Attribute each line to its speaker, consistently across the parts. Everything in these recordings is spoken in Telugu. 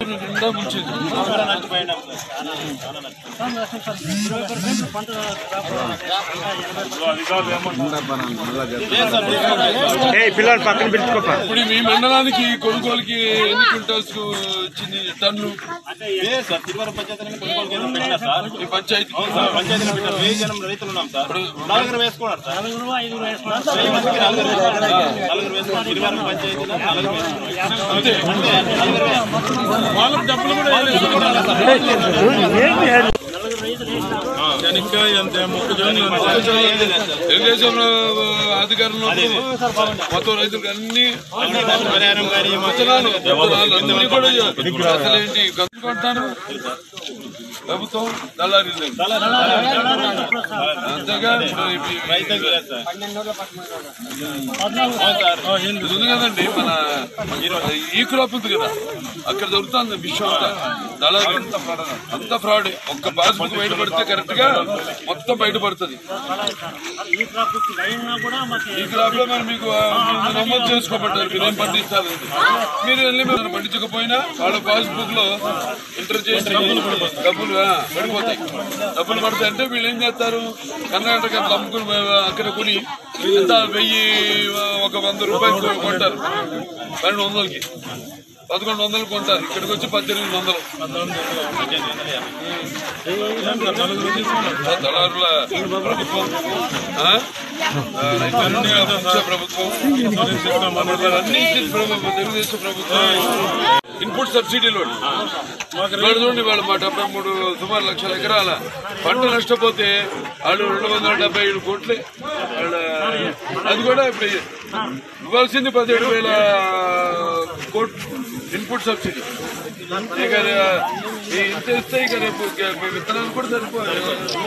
Speaker 1: నిండా ముంచింది
Speaker 2: పిల్లలు పక్కన పిలుచుకోపా
Speaker 1: ఇప్పుడు మీ మండలానికి కొనుగోలుకి ఎన్ని క్వింటాల్స్ వచ్చింది టన్ను
Speaker 3: సార్ తిరువరం పంచాయతీ కొనుగోలు కేంద్రం పెట్టినా సార్
Speaker 1: ఈ పంచాయతీకి
Speaker 3: పంచాయతీలో పెట్టిన వెయ్యి జనం రైతులు ఉన్నాం సార్ నలుగురు వేసుకున్నారు సార్ వెయ్యి మందికి నలుగురు వేసుకున్నారు నలుగురు వేసుకున్నారు తిరువరం పంచాయతీలో నలుగురు వేసుకున్నారు
Speaker 1: అంతే
Speaker 3: నలుగురు వేసుకున్నారు
Speaker 1: వాళ్ళకి డబ్బులు కూడా
Speaker 3: శనక్కాయ అంతే మొక్కజొన్న
Speaker 1: తెలుగుదేశం అధికారంలో మొత్తం రైతులకు అన్ని
Speaker 3: పరిహారం కానీ
Speaker 1: విత్తనాలు విత్తనాలు అన్ని కూడా అసలు ఏంటి ఖర్చు కొంటాను ప్రభుత్వం దళారీ అంతేగా ఇప్పుడు ఇవి-
Speaker 3: రైతులకు లేదు సార్
Speaker 1: ఇది ఉంది కదండి మన ఈ క్రాప్ ఉంది కదా అక్కడ దొరుకుతుంది విషయం అంతా దళారీ అంత ఫ్రాడ్ ఒక్క పాస్బుక్ బయటపడితే కరెక్ట్ గా మొత్తం బయటపడుతుంది ఈ క్రాప్ లో మరి మీకు ఆ, మీరు నమోదు చేసుకోబడ్డారు మీరు ఏం పండిస్తారు అని. మీరు వెళ్ళి మీరు పండించకపోయినా వాళ్ళ పాస్బుక్ లో ఎంటర్ చేసి డబ్బులు ఆ, పడిపోతాయి డబ్బులు పడతాయి అంటే వీళ్ళు ఏం చేస్తారు కర్ణాటక అట్లా అమ్ముకుని ఆ, అక్కడ కొని ఎంత వెయ్యి ఆ, ఒక వంద రూపాయలు కొంటారు పన్నెండు వందలకి పదకొండు వందలు కొంటారు ఇక్కడికి వచ్చి పద్దెనిమిది వందలు ఆ దళారుల ప్రభుత్వం ఆ? ఆ, రైతులన్నీ ఇచ్చే ప్రభుత్వం అన్ని ఇచ్చేది ప్రభుత్వం తెలుగుదేశం ప్రభుత్వం ఇన్పుట్ సబ్సిడీలు వాళ్ళు చూడండి వాళ్ళు మా డెబ్బై మూడు సుమారు లక్షల ఎకరాల పంట నష్టపోతే వాళ్ళు రెండు వందల డెబ్బై ఏడు కోట్లే వాళ్ళ అది కూడా ఇప్పుడు ఇవ్వాల్సింది పదిహేడు వేల కోట్లు ఇన్పుట్ సబ్సిడీ ఇక ఈ ఇంత ఇస్తే ఇక రేపు ఇక విత్తనాలు కూడా సరిపోయి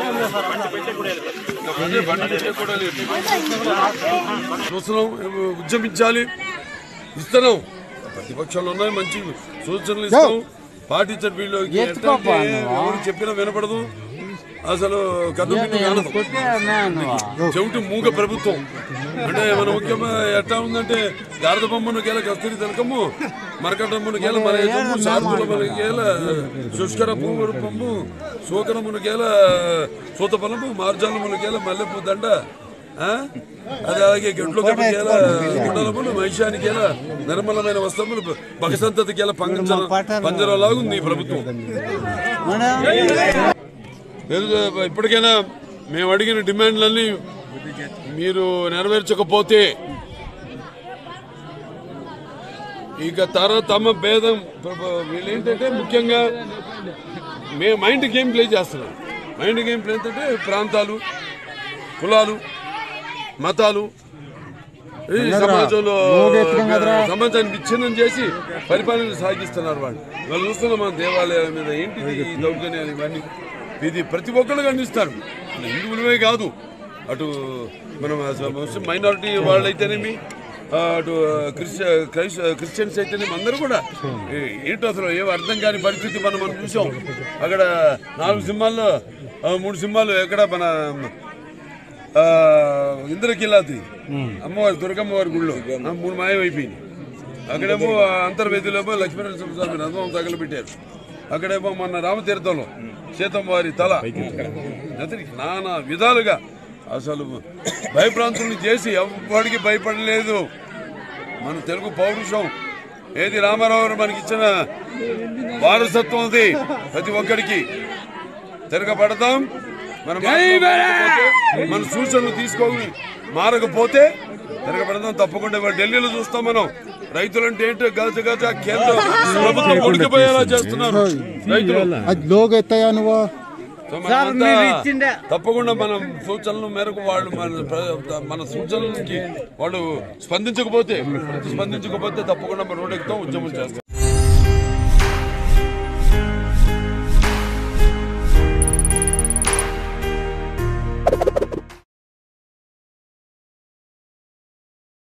Speaker 1: అదే పంట పెట్టే కూడా లేదు చూస్తున్నాం ఉద్యమించాలి ఇస్తున్నాం ప్రతిపక్షాలు ఉన్నాయి మంచి సూచనలు ఇస్తాం పాటించండి వీళ్ళు ఎట్లా అంటే ఎవరు చెప్పినా వినపడదు అసలు కన్ను మిన్ను కానదు చెవిటి మూగ ప్రభుత్వం అంటే మన ముఖ్యమైన ఎట్లా ఉందంటే గారద బొమ్మను గేల కస్తూరి తిలకము మరకటమ్మను గేల మన యజము శార్దుల గేల శుష్కర పువ్వు పొమ్ము శోకరమును గేల సూతఫలము మార్జాలమును గేల మల్లెపూ దండ ఆ? అది అలాగే గెట్లు గడ్డ గేల గుండలములు మహిషానికి గేల నిర్మలమైన వస్త్రములు భగసంతతి గేల పంజర పంజరలాగుంది ఈ ప్రభుత్వం లేదు, ఇప్పటికైనా మేము అడిగిన డిమాండ్లన్నీ మీరు నెరవేర్చకపోతే ఇక తరతమ భేదం వీళ్ళు ఏంటంటే ముఖ్యంగా మే మైండ్ గేమ్ ప్లే చేస్తున్నాం మైండ్ గేమ్ ప్లే ఏంటంటే ప్రాంతాలు కులాలు మతాలు ఈ సమాజంలో సమాజాన్ని విచ్ఛిన్నం చేసి పరిపాలన సాగిస్తున్నారు వాళ్ళు వాళ్ళు చూస్తున్నాం మన దేవాలయాల మీద ఏంటి ఈ దౌర్జన్యాలు ఇవన్నీ ఇది ప్రతి ఒక్కళ్ళు ఖండిస్తారు హిందువులమే కాదు అటు మనం ముస్లిం మైనారిటీ వాళ్ళైతేనేమి ఆ, అటు క్రిస్టియ క్రైస్ క్రిస్టియన్స్ అయితేనేమి అందరూ కూడా ఏ- ఏంటో అసలు ఏం అర్థం కాని పరిస్థితి మనం మనం చూసాం అక్కడ నాలుగు సింహాల్లో ఆ, మూడు సింహాలు ఎక్కడ మన ఆ, ఇంద్రకిలాది అమ్మవారి దుర్గమ్మవారి గుళ్ళో ఆ, మూడు మాయం అయిపోయింది అక్కడేమో అంతర్వేదిలోమో లక్ష్మీనరసింహ స్వామి రథం తగలబెట్టారు అక్కడేమో మన రామతీర్థంలో సీతమ్మ వారి తల అతనికి నానా విధాలుగా అసలు భయప్రాంతుల్ని చేసి ఎవ్వడికి భయపడలేదు మన తెలుగు పౌరుషం ఏది రామారావు గారు మనకి ఇచ్చిన వారసత్వం అది ప్రతి ఒక్కడికి తిరగబడదాం మన మాటలు మారకపోతే, మన సూచనలు తీసుకోని మారకపోతే తిరగబడదాం తప్పకుండా ఇవాళ ఢిల్లీలో చూస్తాం మనం రైతులంటే ఏంటో గజ గజ కేంద్ర ప్రభుత్వం ఉడికిపోయేలా చేస్తున్నారు రైతులు
Speaker 4: అది లోగ్ ఎత్తాయా నువ్వు
Speaker 1: సో మనమంతా తప్పకుండా మనం సూచనల మేరకు వాళ్ళు మన ప్ర- మన సూచనలకి వాళ్ళు స్పందించకపోతే స్పందించకపోతే తప్పకుండా మనం రోడ్డు ఎక్కుతాం ఉద్యమం చేస్తాం